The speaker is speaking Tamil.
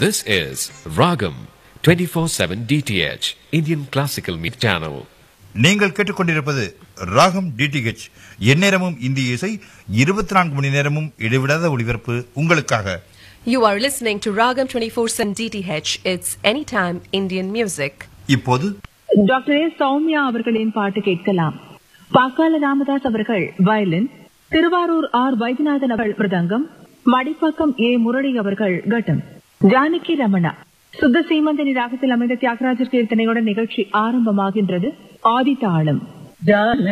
This is Ragam 24/7 DTH Indian Classical Music Channel. நீங்கள் கேட்டுக்கொண்டிருப்பது ராகம் டிடிஹெச் எந்நேரமும் இந்திய இசை இருபத்தி நான்கு மணி நேரமும் இடைவிடாத ஒளிபரப்பு உங்களுக்காக You are listening to Ragam 24/7 DTH. It's anytime Indian music. இப்போது டாக்டர் ஏ சௌமியா அவர்களின் பாட்டு கேட்கலாம் பாக்கால ராமதாஸ் அவர்கள் வயலின் திருவாரூர் ஆர் வைத்தியநாதன் அவர்கள் மிருதங்கம் மடிப்பாக்கம் ஏ முரளி அவர்கள் கட்டம் ஜானகி ரமணா சுத்த சீமந்தனி ராகத்தில் அமைந்த தியாகராஜர் கீர்த்தனையுடன் நிகழ்ச்சி ஆரம்பமாகின்றது ஆதி தாளம் ஜான